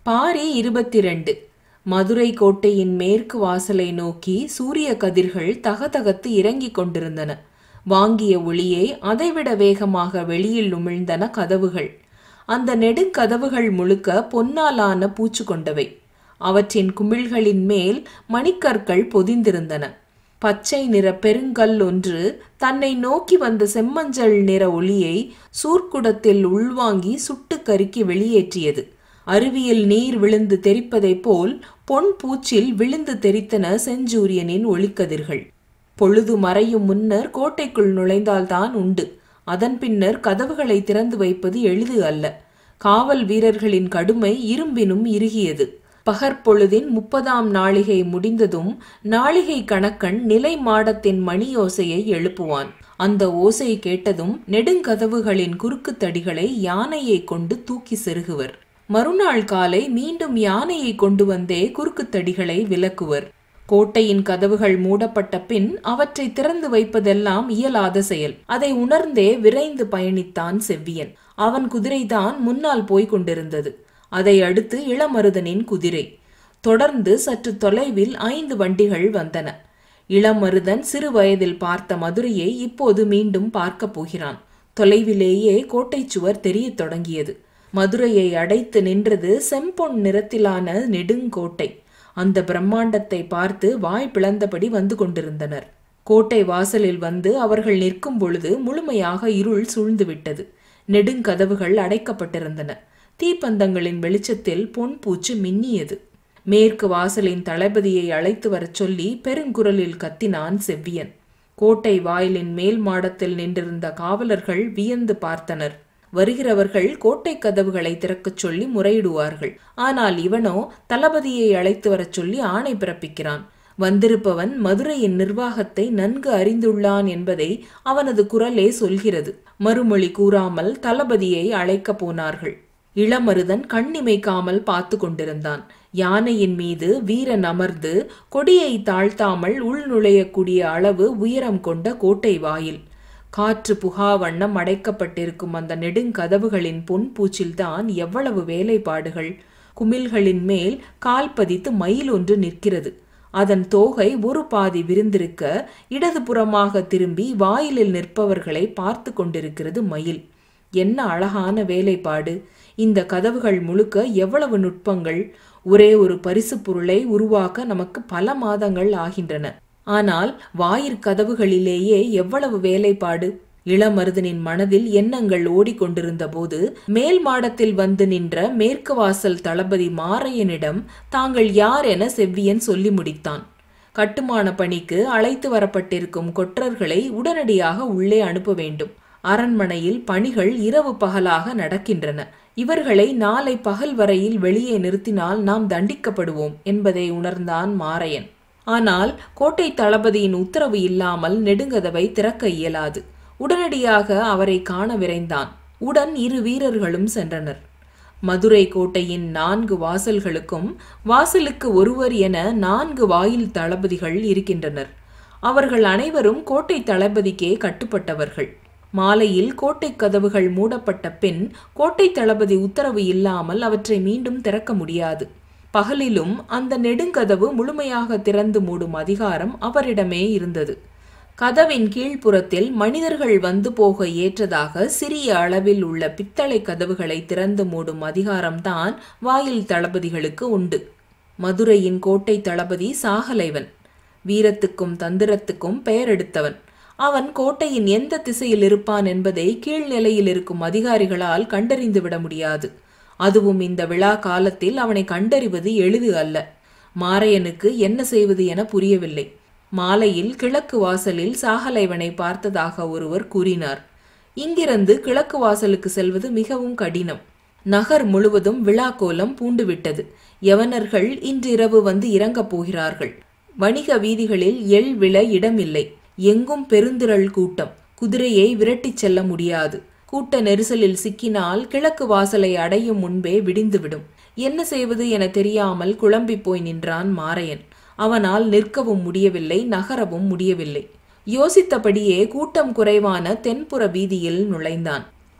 பாரி இருபத்தி ரெண்டு மதுரை கோட்டையின் மேற்கு வாசலை நோக்கி சூரிய கதிர்கள் தகதகத்து இறங்கிக் கொண்டிருந்தன வாங்கிய ஒளியே அதைவிட வேகமாக வெளியில் உமிழ்ந்தன கதவுகள் அந்த நெடுங்கதவுகள் முழுக்க பொன்னாலான பூச்சு கொண்டவை அவற்றின் குமிழ்களின் மேல் மணிக்கற்கள் பொதிந்திருந்தன பச்சை நிற பெருங்கல் ஒன்று தன்னை நோக்கி வந்த செம்மஞ்சள் நிற ஒளியை சூர்க்குடத்தில் உள்வாங்கி சுட்டு கருக்கி வெளியேற்றியது அருவியில் நீர் விழுந்து தெரிப்பதைப் போல் பொன் பூச்சில் விழுந்து தெரித்தன செஞ்சூரியனின் ஒளிக்கதிர்கள் பொழுது மறையும் முன்னர் கோட்டைக்குள் நுழைந்தால்தான் உண்டு அதன் பின்னர் கதவுகளை திறந்து வைப்பது எளிது அல்ல காவல் வீரர்களின் கடுமை இரும்பினும் இறுகியது பகற்பொழுதின் முப்பதாம் நாளிகை முடிந்ததும் நாளிகை கணக்கன் நிலை மாடத்தின் மணியோசையை எழுப்புவான் அந்த ஓசை கேட்டதும் நெடுங்கதவுகளின் குறுக்கு தடிகளை யானையை கொண்டு தூக்கி செருகுவர் மறுநாள் காலை மீண்டும் யானையை கொண்டு வந்தே குறுக்கு தடிகளை விலக்குவர் கோட்டையின் கதவுகள் மூடப்பட்ட பின் அவற்றை திறந்து வைப்பதெல்லாம் இயலாத செயல் அதை உணர்ந்தே விரைந்து பயணித்தான் செவ்வியன் அவன் குதிரைதான் முன்னால் போய்க் கொண்டிருந்தது அதை அடுத்து இளமருதனின் குதிரை தொடர்ந்து சற்று தொலைவில் ஐந்து வண்டிகள் வந்தன இளமருதன் சிறு வயதில் பார்த்த மதுரையை இப்போது மீண்டும் பார்க்கப் போகிறான் தொலைவிலேயே கோட்டைச் சுவர் தெரியத் தொடங்கியது மதுரையை அடைத்து நின்றது செம்பொன் நிறத்திலான நெடுங்கோட்டை அந்த பிரம்மாண்டத்தை பார்த்து வாய் பிளந்தபடி வந்து கொண்டிருந்தனர் கோட்டை வாசலில் வந்து அவர்கள் நிற்கும் பொழுது முழுமையாக இருள் சூழ்ந்துவிட்டது நெடுங்கதவுகள் அடைக்கப்பட்டிருந்தன தீப்பந்தங்களின் வெளிச்சத்தில் பொன் பூச்சு மின்னியது மேற்கு வாசலின் தளபதியை அழைத்து வரச் சொல்லி பெருங்குரலில் கத்தினான் செவ்வியன் கோட்டை வாயிலின் மேல் மாடத்தில் நின்றிருந்த காவலர்கள் வியந்து பார்த்தனர் வருகிறவர்கள் கோட்டை கதவுகளை திறக்கச் சொல்லி முறையிடுவார்கள் ஆனால் இவனோ தளபதியை அழைத்து வரச் சொல்லி ஆணை பிறப்பிக்கிறான் வந்திருப்பவன் மதுரையின் நிர்வாகத்தை நன்கு அறிந்துள்ளான் என்பதை அவனது குரலே சொல்கிறது மறுமொழி கூறாமல் தளபதியை அழைக்கப் போனார்கள் இளமருதன் கண்ணிமைக்காமல் பார்த்து கொண்டிருந்தான் யானையின் மீது வீரன் அமர்ந்து கொடியை தாழ்த்தாமல் உள் நுழையக்கூடிய அளவு உயரம் கொண்ட கோட்டை வாயில் காற்று புகா வண்ணம் அடைக்கப்பட்டிருக்கும் அந்த நெடுங்கதவுகளின் பொன் பூச்சில்தான் எவ்வளவு வேலைப்பாடுகள் குமிழ்களின் மேல் கால் பதித்து மயில் ஒன்று நிற்கிறது அதன் தோகை ஒரு பாதி விரிந்திருக்க இடதுபுறமாக திரும்பி வாயிலில் நிற்பவர்களை பார்த்து கொண்டிருக்கிறது மயில் என்ன அழகான வேலைப்பாடு இந்த கதவுகள் முழுக்க எவ்வளவு நுட்பங்கள் ஒரே ஒரு பரிசு பொருளை உருவாக்க நமக்கு பல மாதங்கள் ஆகின்றன ஆனால் வாயிற்கதவுகளிலேயே எவ்வளவு வேலைப்பாடு இளமருதனின் மனதில் எண்ணங்கள் ஓடிக்கொண்டிருந்த போது மேல் மாடத்தில் வந்து நின்ற மேற்கு வாசல் தளபதி மாரையனிடம் தாங்கள் யார் என செவ்வியன் சொல்லி முடித்தான் கட்டுமான பணிக்கு அழைத்து வரப்பட்டிருக்கும் கொற்றர்களை உடனடியாக உள்ளே அனுப்ப வேண்டும் அரண்மனையில் பணிகள் இரவு பகலாக நடக்கின்றன இவர்களை நாளை பகல் வரையில் வெளியே நிறுத்தினால் நாம் தண்டிக்கப்படுவோம் என்பதை உணர்ந்தான் மாரையன் ஆனால் கோட்டை தளபதியின் உத்தரவு இல்லாமல் நெடுங்கதவை திறக்க இயலாது உடனடியாக அவரை காண விரைந்தான் உடன் இரு வீரர்களும் சென்றனர் மதுரை கோட்டையின் நான்கு வாசல்களுக்கும் வாசலுக்கு ஒருவர் என நான்கு வாயில் தளபதிகள் இருக்கின்றனர் அவர்கள் அனைவரும் கோட்டை தளபதிக்கே கட்டுப்பட்டவர்கள் மாலையில் கோட்டை கதவுகள் மூடப்பட்ட பின் கோட்டை தளபதி உத்தரவு இல்லாமல் அவற்றை மீண்டும் திறக்க முடியாது பகலிலும் அந்த நெடுங்கதவு முழுமையாக திறந்து மூடும் அதிகாரம் அவரிடமே இருந்தது கதவின் கீழ்ப்புறத்தில் மனிதர்கள் வந்து போக ஏற்றதாக சிறிய அளவில் உள்ள பித்தளை கதவுகளை திறந்து மூடும் அதிகாரம்தான் வாயில் தளபதிகளுக்கு உண்டு மதுரையின் கோட்டை தளபதி சாகலைவன் வீரத்துக்கும் தந்திரத்துக்கும் பெயர் எடுத்தவன் அவன் கோட்டையின் எந்த திசையில் இருப்பான் என்பதை கீழ்நிலையில் இருக்கும் அதிகாரிகளால் கண்டறிந்து விட முடியாது அதுவும் இந்த விழா காலத்தில் அவனை கண்டறிவது எளிது அல்ல மாரையனுக்கு என்ன செய்வது என புரியவில்லை மாலையில் கிழக்கு வாசலில் சாகலைவனை பார்த்ததாக ஒருவர் கூறினார் இங்கிருந்து கிழக்கு வாசலுக்கு செல்வது மிகவும் கடினம் நகர் முழுவதும் விழா கோலம் பூண்டுவிட்டது யவனர்கள் இன்றிரவு வந்து இறங்கப் போகிறார்கள் வணிக வீதிகளில் எள் விழ இடமில்லை எங்கும் பெருந்திரள் கூட்டம் குதிரையை விரட்டிச் செல்ல முடியாது கூட்ட நெரிசலில் சிக்கினால் கிழக்கு வாசலை அடையும் முன்பே விடிந்துவிடும் என்ன செய்வது என தெரியாமல் குழம்பி போய் நின்றான் மாரையன் அவனால் நிற்கவும் முடியவில்லை நகரவும் முடியவில்லை யோசித்தபடியே கூட்டம் குறைவான தென்புற வீதியில் நுழைந்தான்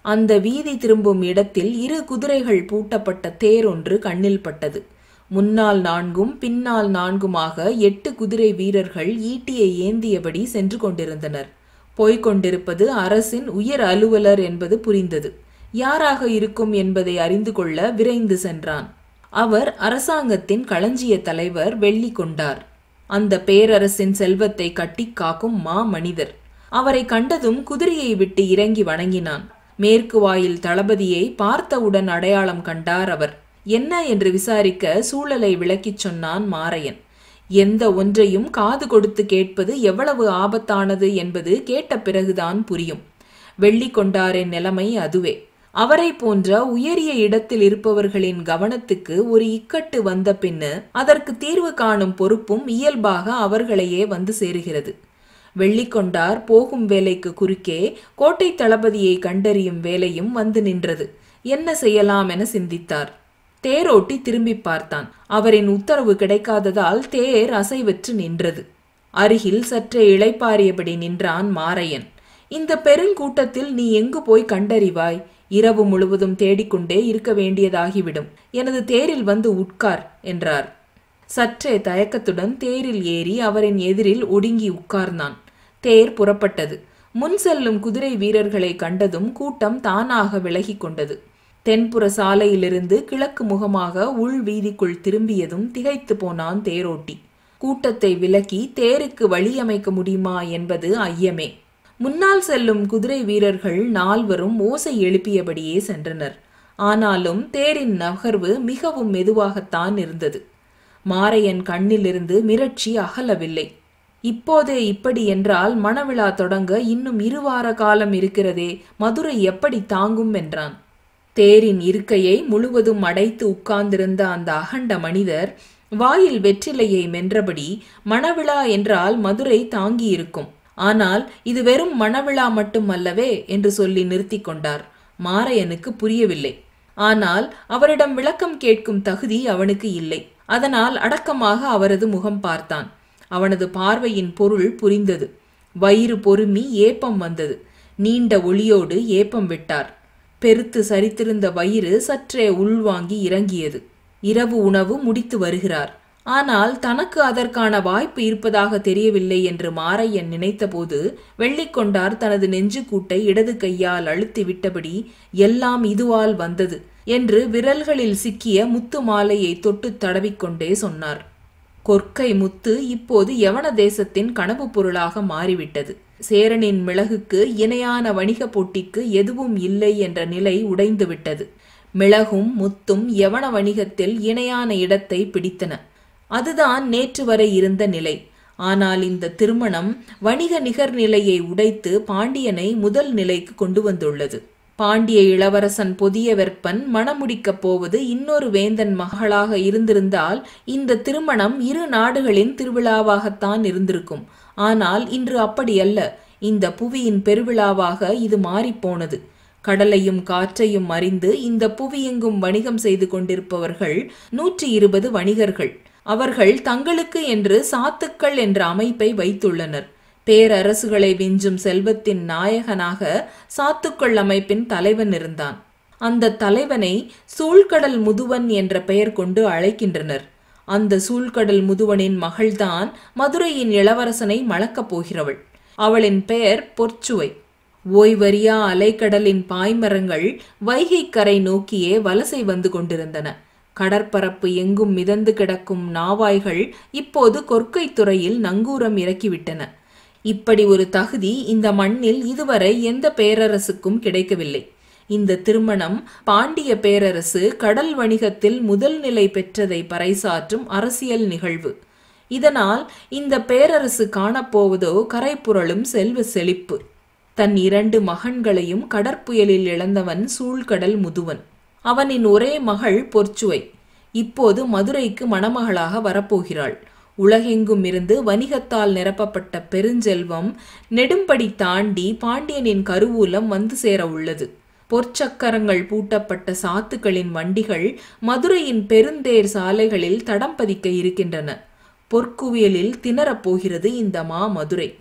அந்த வீதி திரும்பும் இடத்தில் இரு குதிரைகள் பூட்டப்பட்ட தேர் ஒன்று கண்ணில் பட்டது முன்னால் நான்கும் பின்னால் நான்குமாக எட்டு குதிரை வீரர்கள் ஈட்டியை ஏந்தியபடி சென்று கொண்டிருந்தனர் போய்க் கொண்டிருப்பது அரசின் உயர் அலுவலர் என்பது புரிந்தது யாராக இருக்கும் என்பதை அறிந்து கொள்ள விரைந்து சென்றான் அவர் அரசாங்கத்தின் களஞ்சிய தலைவர் வெள்ளி கொண்டார் அந்த பேரரசின் செல்வத்தை கட்டி காக்கும் மா மனிதர் அவரை கண்டதும் குதிரையை விட்டு இறங்கி வணங்கினான் மேற்கு வாயில் தளபதியை பார்த்தவுடன் அடையாளம் கண்டார் அவர் என்ன என்று விசாரிக்க சூழலை விளக்கிச் சொன்னான் மாரையன் எந்த ஒன்றையும் காது கொடுத்து கேட்பது எவ்வளவு ஆபத்தானது என்பது கேட்ட பிறகுதான் புரியும் வெள்ளி கொண்டாரின் நிலைமை அதுவே அவரை போன்ற உயரிய இடத்தில் இருப்பவர்களின் கவனத்துக்கு ஒரு இக்கட்டு வந்த பின்னு அதற்கு தீர்வு காணும் பொறுப்பும் இயல்பாக அவர்களையே வந்து சேருகிறது வெள்ளிக்கொண்டார் போகும் வேலைக்கு குறுக்கே கோட்டை தளபதியை கண்டறியும் வேலையும் வந்து நின்றது என்ன செய்யலாம் என சிந்தித்தார் தேரோட்டி திரும்பி பார்த்தான் அவரின் உத்தரவு கிடைக்காததால் தேர் அசைவற்று நின்றது அருகில் சற்றே இளைப்பாறியபடி நின்றான் மாரையன் இந்த பெருங்கூட்டத்தில் நீ எங்கு போய் கண்டறிவாய் இரவு முழுவதும் தேடிக்கொண்டே இருக்க வேண்டியதாகிவிடும் எனது தேரில் வந்து உட்கார் என்றார் சற்றே தயக்கத்துடன் தேரில் ஏறி அவரின் எதிரில் ஒடுங்கி உட்கார்ந்தான் தேர் புறப்பட்டது முன் செல்லும் குதிரை வீரர்களை கண்டதும் கூட்டம் தானாக விலகி கொண்டது தென்புற சாலையிலிருந்து கிழக்கு முகமாக உள் வீதிக்குள் திரும்பியதும் திகைத்து போனான் தேரோட்டி கூட்டத்தை விலக்கி தேருக்கு வழியமைக்க முடியுமா என்பது ஐயமே முன்னால் செல்லும் குதிரை வீரர்கள் நால்வரும் ஓசை எழுப்பியபடியே சென்றனர் ஆனாலும் தேரின் நகர்வு மிகவும் மெதுவாகத்தான் இருந்தது மாரையன் கண்ணிலிருந்து மிரட்சி அகலவில்லை இப்போதே இப்படி என்றால் மணவிழா தொடங்க இன்னும் இருவார காலம் இருக்கிறதே மதுரை எப்படி தாங்கும் என்றான் தேரின் இருக்கையை முழுவதும் அடைத்து உட்கார்ந்திருந்த அந்த அகண்ட மனிதர் வாயில் வெற்றிலையை மென்றபடி மணவிழா என்றால் மதுரை தாங்கியிருக்கும் ஆனால் இது வெறும் மணவிழா மட்டும் அல்லவே என்று சொல்லி நிறுத்தி கொண்டார் மாரையனுக்கு புரியவில்லை ஆனால் அவரிடம் விளக்கம் கேட்கும் தகுதி அவனுக்கு இல்லை அதனால் அடக்கமாக அவரது முகம் பார்த்தான் அவனது பார்வையின் பொருள் புரிந்தது வயிறு பொறுமி ஏப்பம் வந்தது நீண்ட ஒளியோடு ஏப்பம் விட்டார் பெருத்து சரித்திருந்த வயிறு சற்றே உள்வாங்கி இறங்கியது இரவு உணவு முடித்து வருகிறார் ஆனால் தனக்கு அதற்கான வாய்ப்பு இருப்பதாக தெரியவில்லை என்று மாரையன் நினைத்தபோது வெள்ளிக்கொண்டார் தனது நெஞ்சுக்கூட்டை இடது கையால் அழுத்தி விட்டபடி எல்லாம் இதுவால் வந்தது என்று விரல்களில் சிக்கிய முத்து மாலையை தொட்டு தடவிக்கொண்டே சொன்னார் கொற்கை முத்து இப்போது யவன தேசத்தின் கனவு பொருளாக மாறிவிட்டது சேரனின் மிளகுக்கு இணையான வணிக போட்டிக்கு எதுவும் இல்லை என்ற நிலை உடைந்துவிட்டது மிளகும் முத்தும் யவன வணிகத்தில் இணையான இடத்தை பிடித்தன அதுதான் நேற்று வரை இருந்த நிலை ஆனால் இந்த திருமணம் வணிக நிகர்நிலையை உடைத்து பாண்டியனை முதல் நிலைக்கு கொண்டு வந்துள்ளது பாண்டிய இளவரசன் பொதிய வெப்பன் மணமுடிக்கப் போவது இன்னொரு வேந்தன் மகளாக இருந்திருந்தால் இந்த திருமணம் இரு நாடுகளின் திருவிழாவாகத்தான் இருந்திருக்கும் ஆனால் இன்று அப்படியல்ல இந்த புவியின் பெருவிழாவாக இது மாறிப்போனது கடலையும் காற்றையும் அறிந்து இந்த புவியெங்கும் வணிகம் செய்து கொண்டிருப்பவர்கள் நூற்றி இருபது வணிகர்கள் அவர்கள் தங்களுக்கு என்று சாத்துக்கள் என்ற அமைப்பை வைத்துள்ளனர் பேரரசுகளை விஞ்சும் செல்வத்தின் நாயகனாக சாத்துக்கள் அமைப்பின் தலைவன் இருந்தான் அந்த தலைவனை சூழ்கடல் முதுவன் என்ற பெயர் கொண்டு அழைக்கின்றனர் அந்த சூழ்கடல் முதுவனின் மகள்தான் மதுரையின் இளவரசனை மணக்கப் போகிறவள் அவளின் பெயர் பொற்சுவை ஓய்வறியா அலைக்கடலின் பாய்மரங்கள் வைகைக்கரை நோக்கியே வலசை வந்து கொண்டிருந்தன கடற்பரப்பு எங்கும் மிதந்து கிடக்கும் நாவாய்கள் இப்போது கொற்கை துறையில் நங்கூரம் இறக்கிவிட்டன இப்படி ஒரு தகுதி இந்த மண்ணில் இதுவரை எந்த பேரரசுக்கும் கிடைக்கவில்லை இந்த திருமணம் பாண்டிய பேரரசு கடல் வணிகத்தில் முதல் நிலை பெற்றதை பறைசாற்றும் அரசியல் நிகழ்வு இதனால் இந்த பேரரசு காணப்போவதோ கரைப்புரளும் செல்வ செழிப்பு தன் இரண்டு மகன்களையும் கடற்புயலில் இழந்தவன் சூழ்கடல் முதுவன் அவனின் ஒரே மகள் பொற்சுவை இப்போது மதுரைக்கு மணமகளாக வரப்போகிறாள் உலகெங்கும் இருந்து வணிகத்தால் நிரப்பப்பட்ட பெருஞ்செல்வம் நெடும்படி தாண்டி பாண்டியனின் கருவூலம் வந்து சேர உள்ளது பொற்சக்கரங்கள் பூட்டப்பட்ட சாத்துக்களின் வண்டிகள் மதுரையின் பெருந்தேர் சாலைகளில் தடம் பதிக்க இருக்கின்றன பொற்குவியலில் திணறப் போகிறது இந்த மா மதுரை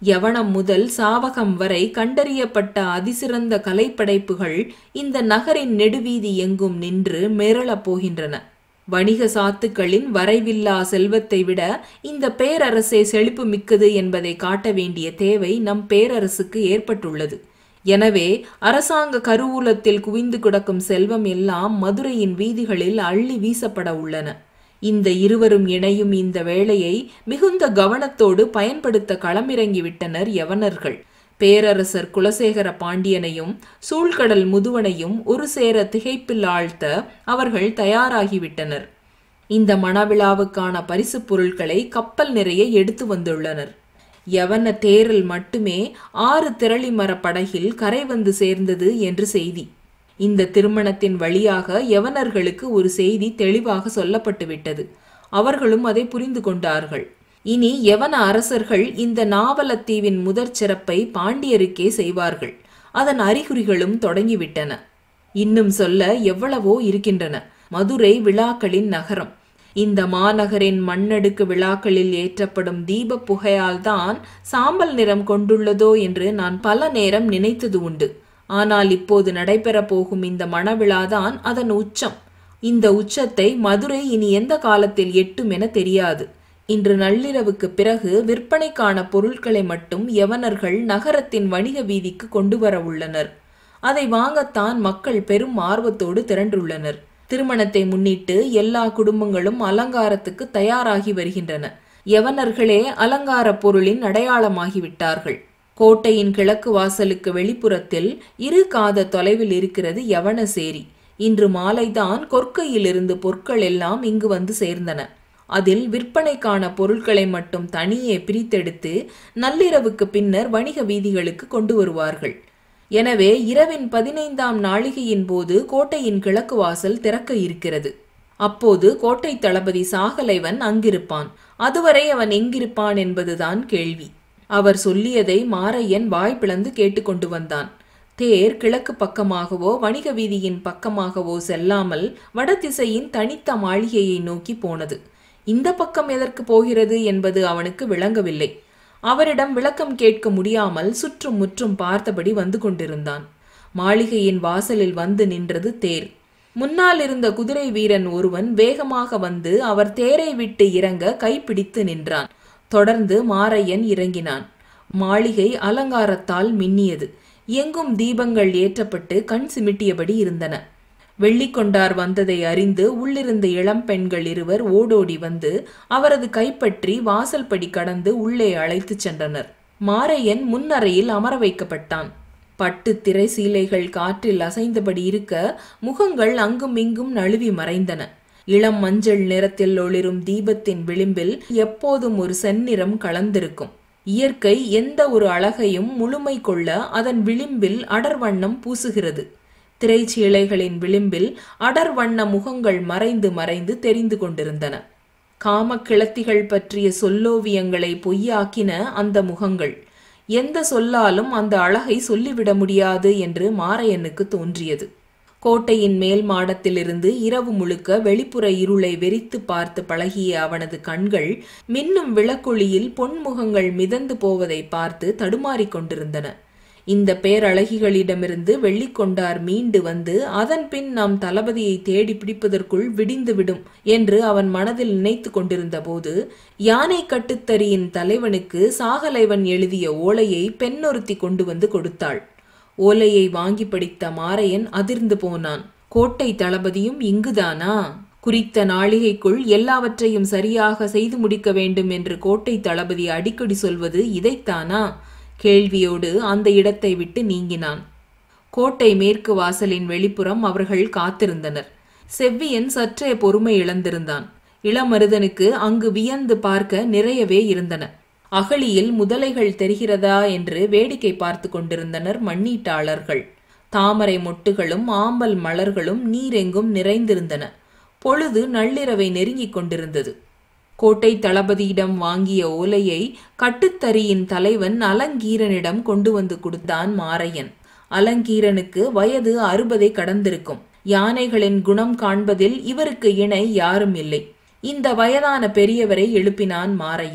யவனம் முதல் சாவகம் வரை கண்டறியப்பட்ட அதிசிறந்த கலைப்படைப்புகள் இந்த நகரின் நெடுவீதி எங்கும் நின்று மிரளப் போகின்றன வணிக சாத்துக்களின் வரைவில்லா செல்வத்தை விட இந்த பேரரசே செழிப்பு மிக்கது என்பதை காட்ட வேண்டிய தேவை நம் பேரரசுக்கு ஏற்பட்டுள்ளது எனவே அரசாங்க கருவூலத்தில் குவிந்து கிடக்கும் செல்வம் எல்லாம் மதுரையின் வீதிகளில் அள்ளி வீசப்பட உள்ளன இந்த இருவரும் இணையும் இந்த வேளையை மிகுந்த கவனத்தோடு பயன்படுத்த களமிறங்கிவிட்டனர் யவனர்கள் பேரரசர் குலசேகர பாண்டியனையும் சூழ்கடல் முதுவனையும் ஒரு சேர திகைப்பில் ஆழ்த்த அவர்கள் தயாராகிவிட்டனர் இந்த மணவிழாவுக்கான பரிசுப் பொருட்களை கப்பல் நிறைய எடுத்து வந்துள்ளனர் யவன தேரல் மட்டுமே ஆறு திரளி மர படகில் கரை வந்து சேர்ந்தது என்று செய்தி இந்த திருமணத்தின் வழியாக யவனர்களுக்கு ஒரு செய்தி தெளிவாக சொல்லப்பட்டு விட்டது அவர்களும் அதை புரிந்து கொண்டார்கள் இனி யவன அரசர்கள் இந்த நாவலத்தீவின் முதற் சிறப்பை பாண்டியருக்கே செய்வார்கள் அதன் அறிகுறிகளும் தொடங்கிவிட்டன இன்னும் சொல்ல எவ்வளவோ இருக்கின்றன மதுரை விழாக்களின் நகரம் இந்த மாநகரின் மண்ணடுக்கு விழாக்களில் ஏற்றப்படும் தீப புகையால் தான் சாம்பல் நிறம் கொண்டுள்ளதோ என்று நான் பல நேரம் நினைத்தது உண்டு ஆனால் இப்போது நடைபெறப் போகும் இந்த மணவிழாதான் அதன் உச்சம் இந்த உச்சத்தை மதுரை இனி எந்த காலத்தில் எட்டும் என தெரியாது இன்று நள்ளிரவுக்கு பிறகு விற்பனைக்கான பொருட்களை மட்டும் யவனர்கள் நகரத்தின் வணிக வீதிக்கு கொண்டு வர உள்ளனர் அதை வாங்கத்தான் மக்கள் பெரும் ஆர்வத்தோடு திரண்டுள்ளனர் திருமணத்தை முன்னிட்டு எல்லா குடும்பங்களும் அலங்காரத்துக்கு தயாராகி வருகின்றன யவனர்களே அலங்கார பொருளின் அடையாளமாகிவிட்டார்கள் கோட்டையின் கிழக்கு வாசலுக்கு வெளிப்புறத்தில் இரு காத தொலைவில் இருக்கிறது யவனசேரி இன்று மாலைதான் கொற்கையிலிருந்து பொருட்கள் எல்லாம் இங்கு வந்து சேர்ந்தன அதில் விற்பனைக்கான பொருட்களை மட்டும் தனியே பிரித்தெடுத்து நள்ளிரவுக்கு பின்னர் வணிக வீதிகளுக்கு கொண்டு வருவார்கள் எனவே இரவின் பதினைந்தாம் நாளிகையின் போது கோட்டையின் கிழக்கு வாசல் திறக்க இருக்கிறது அப்போது கோட்டை தளபதி சாகலைவன் அங்கிருப்பான் அதுவரை அவன் எங்கிருப்பான் என்பதுதான் கேள்வி அவர் சொல்லியதை மாரையன் வாய் பிளந்து கேட்டுக்கொண்டு வந்தான் தேர் கிழக்கு பக்கமாகவோ வணிக வீதியின் பக்கமாகவோ செல்லாமல் வடதிசையின் தனித்த மாளிகையை நோக்கி போனது இந்த பக்கம் எதற்கு போகிறது என்பது அவனுக்கு விளங்கவில்லை அவரிடம் விளக்கம் கேட்க முடியாமல் சுற்றும் முற்றும் பார்த்தபடி வந்து கொண்டிருந்தான் மாளிகையின் வாசலில் வந்து நின்றது தேர் முன்னால் இருந்த குதிரை வீரன் ஒருவன் வேகமாக வந்து அவர் தேரை விட்டு இறங்க கைப்பிடித்து நின்றான் தொடர்ந்து மாரையன் இறங்கினான் மாளிகை அலங்காரத்தால் மின்னியது எங்கும் தீபங்கள் ஏற்றப்பட்டு கண் சிமிட்டியபடி இருந்தன வெள்ளிக்கொண்டார் வந்ததை அறிந்து உள்ளிருந்த இளம் பெண்கள் இருவர் ஓடோடி வந்து அவரது கைப்பற்றி வாசல்படி கடந்து உள்ளே அழைத்துச் சென்றனர் மாரையன் முன்னறையில் அமர வைக்கப்பட்டான் பட்டு திரை சீலைகள் காற்றில் அசைந்தபடி இருக்க முகங்கள் அங்கும் இங்கும் நழுவி மறைந்தன இளம் மஞ்சள் நிறத்தில் ஒளிரும் தீபத்தின் விளிம்பில் எப்போதும் ஒரு செந்நிறம் கலந்திருக்கும் இயற்கை எந்த ஒரு அழகையும் முழுமை கொள்ள அதன் விளிம்பில் அடர்வண்ணம் பூசுகிறது திரைச்சீலைகளின் விளிம்பில் அடர் வண்ண முகங்கள் மறைந்து மறைந்து தெரிந்து கொண்டிருந்தன காம கிளத்திகள் பற்றிய சொல்லோவியங்களை பொய்யாக்கின அந்த முகங்கள் எந்த சொல்லாலும் அந்த அழகை சொல்லிவிட முடியாது என்று மாரையனுக்கு தோன்றியது கோட்டையின் மேல் மாடத்திலிருந்து இரவு முழுக்க வெளிப்புற இருளை வெறித்து பார்த்து பழகிய அவனது கண்கள் மின்னும் விளக்கொளியில் பொன்முகங்கள் மிதந்து போவதை பார்த்து தடுமாறிக் கொண்டிருந்தன இந்த பேரழகிகளிடமிருந்து வெள்ளிக்கொண்டார் மீண்டு வந்து அதன் பின் நாம் தளபதியை தேடி பிடிப்பதற்குள் விடிந்துவிடும் என்று அவன் மனதில் நினைத்து கொண்டிருந்த போது யானை கட்டுத்தறியின் தலைவனுக்கு சாகலைவன் எழுதிய ஓலையை பெண்ணொருத்தி கொண்டு வந்து கொடுத்தாள் ஓலையை வாங்கி படித்த மாரையன் அதிர்ந்து போனான் கோட்டை தளபதியும் இங்குதானா குறித்த நாளிகைக்குள் எல்லாவற்றையும் சரியாக செய்து முடிக்க வேண்டும் என்று கோட்டை தளபதி அடிக்கடி சொல்வது இதைத்தானா கேள்வியோடு அந்த இடத்தை விட்டு நீங்கினான் கோட்டை மேற்கு வாசலின் வெளிப்புறம் அவர்கள் காத்திருந்தனர் செவ்வியன் சற்றே பொறுமை இழந்திருந்தான் இளமருதனுக்கு அங்கு வியந்து பார்க்க நிறையவே இருந்தன அகழியில் முதலைகள் தெரிகிறதா என்று வேடிக்கை பார்த்து கொண்டிருந்தனர் மண்ணீட்டாளர்கள் தாமரை மொட்டுகளும் ஆம்பல் மலர்களும் நீரெங்கும் நிறைந்திருந்தன பொழுது நள்ளிரவை நெருங்கிக் கொண்டிருந்தது கோட்டை தளபதியிடம் வாங்கிய ஓலையை கட்டுத்தறியின் தலைவன் அலங்கீரனிடம் கொண்டு வந்து கொடுத்தான் மாரையன் அலங்கீரனுக்கு வயது அறுபதை கடந்திருக்கும் யானைகளின் குணம் காண்பதில் இவருக்கு இணை யாரும் இல்லை இந்த வயதான பெரியவரை எழுப்பினான் மாரையன்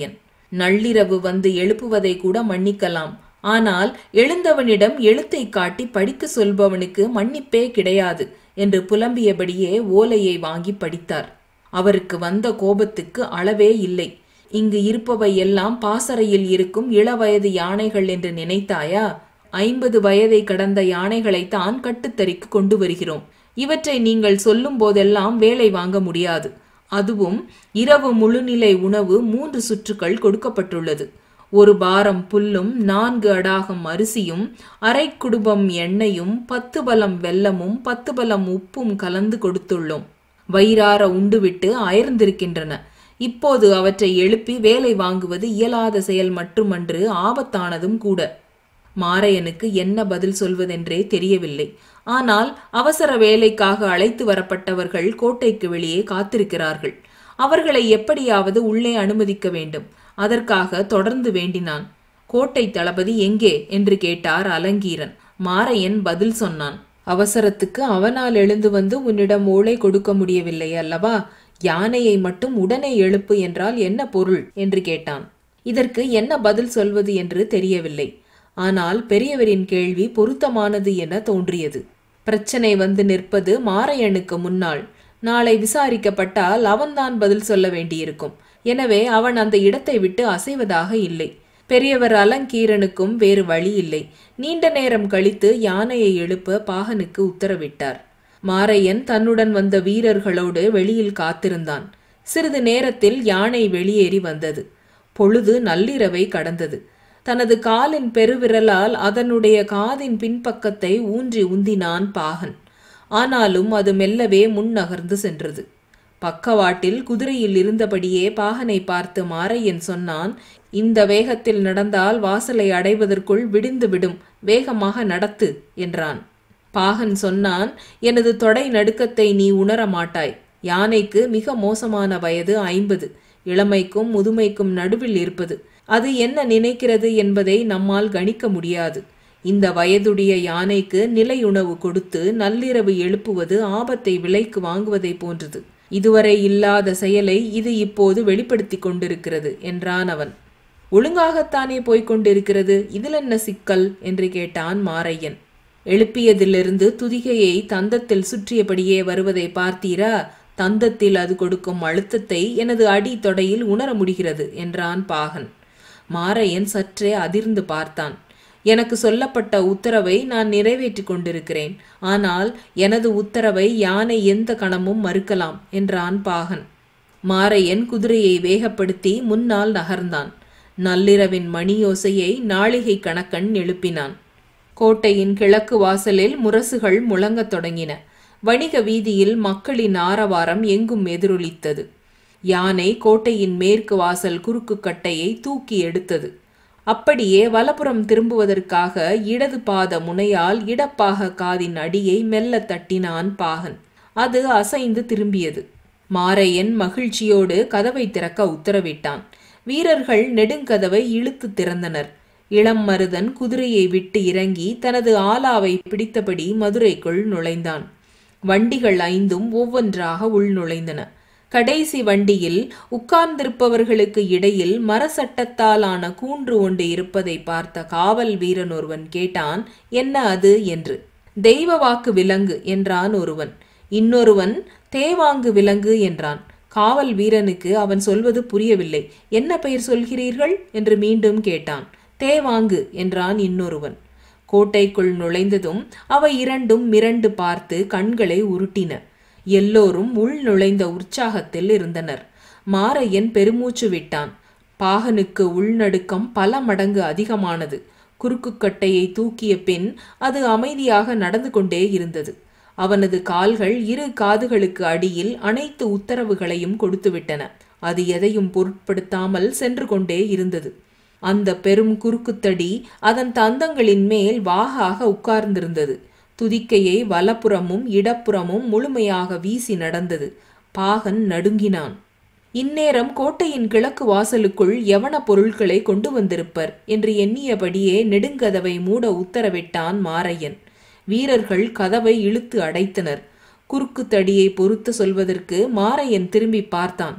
நள்ளிரவு வந்து எழுப்புவதை கூட மன்னிக்கலாம் ஆனால் எழுந்தவனிடம் எழுத்தை காட்டி படிக்க சொல்பவனுக்கு மன்னிப்பே கிடையாது என்று புலம்பியபடியே ஓலையை வாங்கி படித்தார் அவருக்கு வந்த கோபத்துக்கு அளவே இல்லை இங்கு இருப்பவை எல்லாம் பாசறையில் இருக்கும் இளவயது யானைகள் என்று நினைத்தாயா ஐம்பது வயதை கடந்த யானைகளைத்தான் கட்டுத்தறிக்கு கொண்டு வருகிறோம் இவற்றை நீங்கள் சொல்லும் போதெல்லாம் வேலை வாங்க முடியாது அதுவும் இரவு முழுநிலை உணவு மூன்று சுற்றுக்கள் கொடுக்கப்பட்டுள்ளது ஒரு பாரம் புல்லும் நான்கு அடாகம் அரிசியும் அரை குடும்பம் எண்ணெயும் பத்து பலம் வெல்லமும் பத்து பலம் உப்பும் கலந்து கொடுத்துள்ளோம் வயிறார உண்டுவிட்டு அயர்ந்திருக்கின்றன இப்போது அவற்றை எழுப்பி வேலை வாங்குவது இயலாத செயல் மட்டுமன்று ஆபத்தானதும் கூட மாரையனுக்கு என்ன பதில் சொல்வதென்றே தெரியவில்லை ஆனால் அவசர வேலைக்காக அழைத்து வரப்பட்டவர்கள் கோட்டைக்கு வெளியே காத்திருக்கிறார்கள் அவர்களை எப்படியாவது உள்ளே அனுமதிக்க வேண்டும் அதற்காக தொடர்ந்து வேண்டினான் கோட்டை தளபதி எங்கே என்று கேட்டார் அலங்கீரன் மாரையன் பதில் சொன்னான் அவசரத்துக்கு அவனால் எழுந்து வந்து உன்னிடம் ஓலை கொடுக்க முடியவில்லை அல்லவா யானையை மட்டும் உடனே எழுப்பு என்றால் என்ன பொருள் என்று கேட்டான் இதற்கு என்ன பதில் சொல்வது என்று தெரியவில்லை ஆனால் பெரியவரின் கேள்வி பொருத்தமானது என தோன்றியது பிரச்சனை வந்து நிற்பது மாரையனுக்கு முன்னால் நாளை விசாரிக்கப்பட்டால் அவன்தான் பதில் சொல்ல வேண்டியிருக்கும் எனவே அவன் அந்த இடத்தை விட்டு அசைவதாக இல்லை பெரியவர் அலங்கீரனுக்கும் வேறு வழி இல்லை நீண்ட நேரம் கழித்து யானையை எழுப்ப பாகனுக்கு உத்தரவிட்டார் மாரையன் தன்னுடன் வந்த வீரர்களோடு வெளியில் காத்திருந்தான் சிறிது நேரத்தில் யானை வெளியேறி வந்தது பொழுது நள்ளிரவை கடந்தது தனது காலின் பெருவிரலால் அதனுடைய காதின் பின்பக்கத்தை ஊன்றி உந்தினான் பாகன் ஆனாலும் அது மெல்லவே முன் நகர்ந்து சென்றது பக்கவாட்டில் குதிரையில் இருந்தபடியே பாகனை பார்த்து மாரையன் சொன்னான் இந்த வேகத்தில் நடந்தால் வாசலை அடைவதற்குள் விடிந்து விடும் வேகமாக நடத்து என்றான் பாகன் சொன்னான் எனது தொடை நடுக்கத்தை நீ உணர மாட்டாய் யானைக்கு மிக மோசமான வயது ஐம்பது இளமைக்கும் முதுமைக்கும் நடுவில் இருப்பது அது என்ன நினைக்கிறது என்பதை நம்மால் கணிக்க முடியாது இந்த வயதுடைய யானைக்கு நிலையுணவு கொடுத்து நள்ளிரவு எழுப்புவது ஆபத்தை விலைக்கு வாங்குவதை போன்றது இதுவரை இல்லாத செயலை இது இப்போது வெளிப்படுத்தி கொண்டிருக்கிறது என்றான் அவன் ஒழுங்காகத்தானே போய்க் கொண்டிருக்கிறது இதில் என்ன சிக்கல் என்று கேட்டான் மாரையன் எழுப்பியதிலிருந்து துதிகையை தந்தத்தில் சுற்றியபடியே வருவதை பார்த்தீரா தந்தத்தில் அது கொடுக்கும் அழுத்தத்தை எனது அடி தொடையில் உணர முடிகிறது என்றான் பாகன் மாரையன் சற்றே அதிர்ந்து பார்த்தான் எனக்கு சொல்லப்பட்ட உத்தரவை நான் நிறைவேற்றி கொண்டிருக்கிறேன் ஆனால் எனது உத்தரவை யானை எந்த கணமும் மறுக்கலாம் என்றான் பாகன் மாரையன் குதிரையை வேகப்படுத்தி முன்னால் நகர்ந்தான் நள்ளிரவின் மணியோசையை நாளிகை கணக்கன் எழுப்பினான் கோட்டையின் கிழக்கு வாசலில் முரசுகள் முழங்கத் தொடங்கின வணிக வீதியில் மக்களின் ஆரவாரம் எங்கும் எதிரொலித்தது யானை கோட்டையின் மேற்கு வாசல் குறுக்கு கட்டையை தூக்கி எடுத்தது அப்படியே வலப்புறம் திரும்புவதற்காக இடது பாத முனையால் இடப்பாக காதின் அடியை மெல்ல தட்டினான் பாகன் அது அசைந்து திரும்பியது மாரையன் மகிழ்ச்சியோடு கதவை திறக்க உத்தரவிட்டான் வீரர்கள் நெடுங்கதவை இழுத்து திறந்தனர் இளம் மருதன் குதிரையை விட்டு இறங்கி தனது ஆலாவை பிடித்தபடி மதுரைக்குள் நுழைந்தான் வண்டிகள் ஐந்தும் ஒவ்வொன்றாக உள் நுழைந்தன கடைசி வண்டியில் உட்கார்ந்திருப்பவர்களுக்கு இடையில் மரசட்டத்தாலான கூன்று ஒன்று இருப்பதை பார்த்த காவல் வீரன் ஒருவன் கேட்டான் என்ன அது என்று தெய்வ வாக்கு விலங்கு என்றான் ஒருவன் இன்னொருவன் தேவாங்கு விலங்கு என்றான் காவல் வீரனுக்கு அவன் சொல்வது புரியவில்லை என்ன பெயர் சொல்கிறீர்கள் என்று மீண்டும் கேட்டான் தேவாங்கு என்றான் இன்னொருவன் கோட்டைக்குள் நுழைந்ததும் அவை இரண்டும் மிரண்டு பார்த்து கண்களை உருட்டின எல்லோரும் உள் நுழைந்த உற்சாகத்தில் இருந்தனர் மாரையன் பெருமூச்சு விட்டான் பாகனுக்கு உள்நடுக்கம் பல மடங்கு அதிகமானது குறுக்குக்கட்டையை தூக்கிய பின் அது அமைதியாக நடந்து கொண்டே இருந்தது அவனது கால்கள் இரு காதுகளுக்கு அடியில் அனைத்து உத்தரவுகளையும் கொடுத்துவிட்டன அது எதையும் பொருட்படுத்தாமல் சென்று கொண்டே இருந்தது அந்த பெரும் குறுக்குத்தடி அதன் தந்தங்களின் மேல் வாகாக உட்கார்ந்திருந்தது துதிக்கையை வலப்புறமும் இடப்புறமும் முழுமையாக வீசி நடந்தது பாகன் நடுங்கினான் இந்நேரம் கோட்டையின் கிழக்கு வாசலுக்குள் யவன பொருட்களை கொண்டு வந்திருப்பர் என்று எண்ணியபடியே நெடுங்கதவை மூட உத்தரவிட்டான் மாரையன் வீரர்கள் கதவை இழுத்து அடைத்தனர் குறுக்கு தடியை பொறுத்து சொல்வதற்கு மாரையன் திரும்பி பார்த்தான்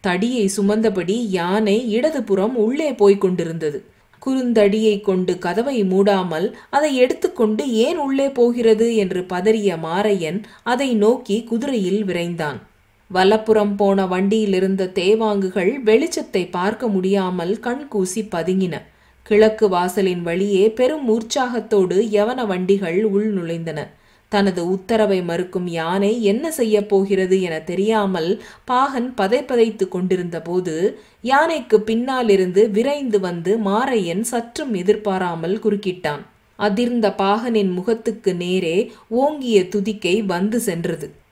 தடியை சுமந்தபடி யானை இடதுபுறம் உள்ளே போய்க் கொண்டிருந்தது குறுந்தடியை கொண்டு கதவை மூடாமல் அதை எடுத்துக்கொண்டு ஏன் உள்ளே போகிறது என்று பதறிய மாரையன் அதை நோக்கி குதிரையில் விரைந்தான் வலப்புறம் போன வண்டியிலிருந்த தேவாங்குகள் வெளிச்சத்தை பார்க்க முடியாமல் கண்கூசி பதுங்கின கிழக்கு வாசலின் வழியே பெரும் உற்சாகத்தோடு யவன வண்டிகள் உள் நுழைந்தன தனது உத்தரவை மறுக்கும் யானை என்ன செய்ய போகிறது என தெரியாமல் பாகன் பதைப்பதைத்து கொண்டிருந்த போது யானைக்கு பின்னாலிருந்து விரைந்து வந்து மாரையன் சற்றும் எதிர்பாராமல் குறுக்கிட்டான் அதிர்ந்த பாகனின் முகத்துக்கு நேரே ஓங்கிய துதிக்கை வந்து சென்றது